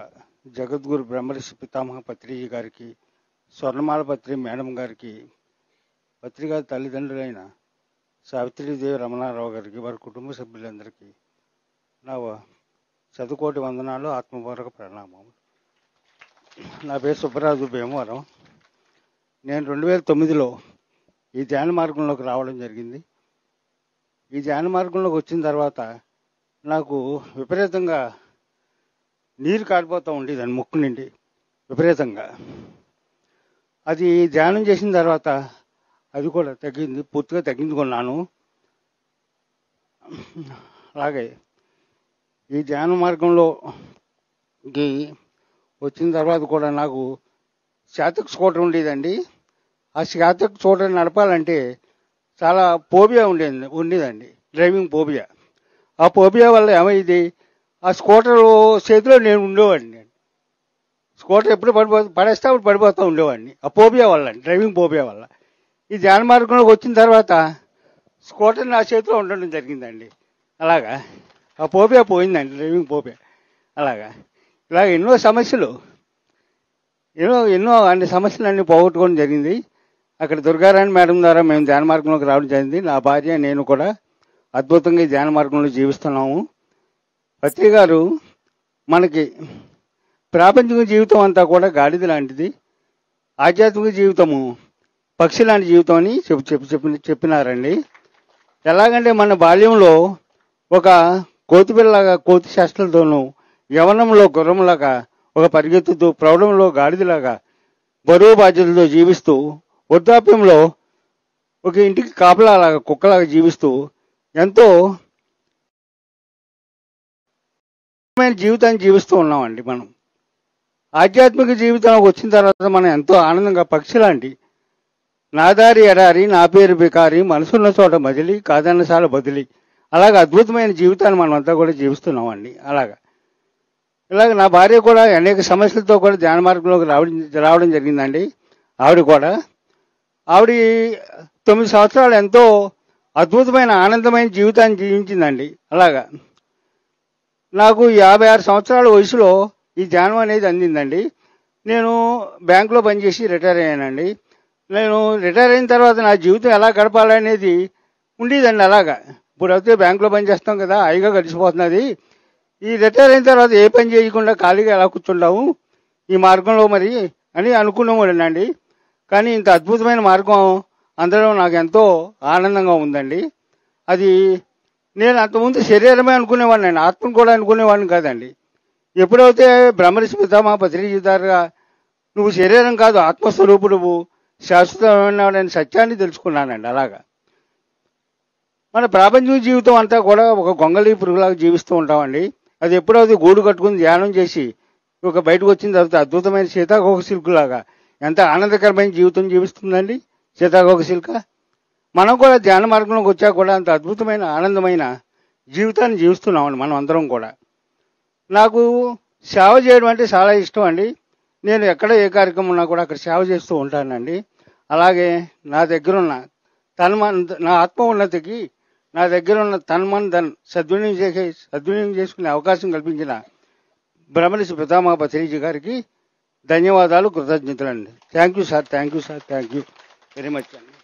జగద్గురు బ్రహ్మర్షి పితామహ పత్రిజీ గారికి స్వర్ణమాల పత్రి మేడం గారికి పత్రిక తల్లిదండ్రులైన సావిత్రీదేవి రమణారావు గారికి వారి కుటుంబ సభ్యులందరికీ నా వ- శతకోటి వందనాలు ఆత్మపూర్వక ప్రణామం నా పేరు సుబ్బరాజు భీమవరం నేను రెండు వేల తొమ్మిదిలో ఈ ధ్యాన మార్గంలోకి రావడం జరిగింది ఈ ధ్యాన మార్గంలోకి వచ్చిన తర్వాత నాకు విపరీతంగా నీరు కారిపోతూ ఉండేదండి ముక్కు నుండి విపరీతంగా అది ధ్యానం చేసిన తర్వాత అది కూడా తగ్గింది పూర్తిగా తగ్గించుకున్నాను అలాగే ఈ ధ్యాన మార్గంలోకి వచ్చిన తర్వాత కూడా నాకు శాతక్ స్కూటర్ ఉండేదండి ఆ శాతక్ స్కూటర్ నడపాలంటే చాలా పోబియా ఉండేది ఉండేదండి డ్రైవింగ్ పోబియా ఆ పోబియా వల్ల ఏమైంది ఆ స్కూటర్ చేతిలో నేను ఉండేవాడిని స్కూటర్ ఎప్పుడు పడిపో పడేస్తే అప్పుడు పడిపోతూ ఉండేవాడిని ఆ పోబియా వల్ల డ్రైవింగ్ పోబియా వల్ల ఈ ధ్యాన మార్గంలోకి వచ్చిన తర్వాత స్కూటర్ నా చేతిలో ఉండడం జరిగిందండి అలాగా ఆ పోబియా పోయిందండి డ్రైవింగ్ పోబియా అలాగా ఇలాగ ఎన్నో సమస్యలు ఎన్నో ఎన్నో అన్ని సమస్యలు అన్ని పోగొట్టుకోవడం జరిగింది అక్కడ దుర్గారాణి మేడం ద్వారా మేము ధ్యాన మార్గంలోకి రావడం జరిగింది నా భార్య నేను కూడా అద్భుతంగా ఈ ధ్యాన మార్గంలో జీవిస్తున్నాము పత్రి గారు మనకి ప్రాపంచిక జీవితం అంతా కూడా గాడిద లాంటిది ఆధ్యాత్మిక జీవితము పక్షి లాంటి జీవితం అని చెప్పి చెప్పి చెప్పి చెప్పినారండి ఎలాగంటే మన బాల్యంలో ఒక కోతి పిల్లలాగా కోతి శాస్త్రాలతోనూ యవనంలో గుర్రంలాగా ఒక పరిగెత్తుతూ ప్రౌఢంలో గాడిదలాగా బరువు బాధ్యతలతో జీవిస్తూ వృద్ధాప్యంలో ఒక ఇంటికి కాపలాలాగా కుక్కలాగా జీవిస్తూ ఎంతో ఆనందమైన జీవితాన్ని జీవిస్తూ ఉన్నామండి మనం ఆధ్యాత్మిక జీవితంలోకి వచ్చిన తర్వాత మనం ఎంతో ఆనందంగా పక్షి లాంటి నాదారి ఎడారి నా పేరు బికారి మనసున్న చోట మదిలి కాదన్నసాల బదిలి అలాగ అద్భుతమైన జీవితాన్ని మనం అంతా కూడా జీవిస్తున్నామండి అలాగా ఇలాగ నా భార్య కూడా అనేక సమస్యలతో కూడా ధ్యాన మార్గంలోకి రావడం రావడం జరిగిందండి ఆవిడ కూడా ఆవిడ తొమ్మిది సంవత్సరాలు ఎంతో అద్భుతమైన ఆనందమైన జీవితాన్ని జీవించిందండి అలాగా నాకు యాభై ఆరు సంవత్సరాల వయసులో ఈ ధ్యానం అనేది అందిందండి నేను బ్యాంకులో పనిచేసి రిటైర్ అయ్యానండి నేను రిటైర్ అయిన తర్వాత నా జీవితం ఎలా గడపాలనేది ఉండేదండి అలాగా ఇప్పుడు అయితే బ్యాంకులో పనిచేస్తాం కదా హాయిగా గడిచిపోతున్నది ఈ రిటైర్ అయిన తర్వాత ఏ పని చేయకుండా ఖాళీగా ఎలా కూర్చుంటాము ఈ మార్గంలో మరి అని అనుకున్నామండి కానీ ఇంత అద్భుతమైన మార్గం అందరం నాకు ఎంతో ఆనందంగా ఉందండి అది నేను అంతకుముందు శరీరమే అనుకునేవాడిని అండి ఆత్మను కూడా అనుకునేవాడిని కాదండి ఎప్పుడైతే బ్రహ్మరిషి పితామా పత్రిజీతారుగా నువ్వు శరీరం కాదు ఆత్మస్వరూపుడు శాశ్వతమైన సత్యాన్ని తెలుసుకున్నానండి అలాగా మన ప్రాపంచిక జీవితం అంతా కూడా ఒక గొంగళి పురుగులాగా జీవిస్తూ ఉంటామండి అది ఎప్పుడైతే గూడు కట్టుకుని ధ్యానం చేసి ఒక బయటకు వచ్చిన తర్వాత అద్భుతమైన సీతాకోక సిల్కులాగా ఎంత ఆనందకరమైన జీవితం జీవిస్తుందండి సీతాకోక సిల్క మనం కూడా ధ్యాన మార్గంలోకి వచ్చాక కూడా అంత అద్భుతమైన ఆనందమైన జీవితాన్ని జీవిస్తున్నామండి మనం అందరం కూడా నాకు సేవ చేయడం అంటే చాలా ఇష్టం అండి నేను ఎక్కడ ఏ కార్యక్రమం ఉన్నా కూడా అక్కడ సేవ చేస్తూ ఉంటానండి అలాగే నా దగ్గర ఉన్న తన్మన్ నా ఆత్మ ఉన్నతికి నా దగ్గర ఉన్న తన్మన్ ధన్ సద్వినియోగం చేసే సద్వినియోగం చేసుకునే అవకాశం కల్పించిన బ్రహ్మనిషి పితామహ పత్రిజీ గారికి ధన్యవాదాలు కృతజ్ఞతలు అండి thank you sir thank you sir thank you very much అండి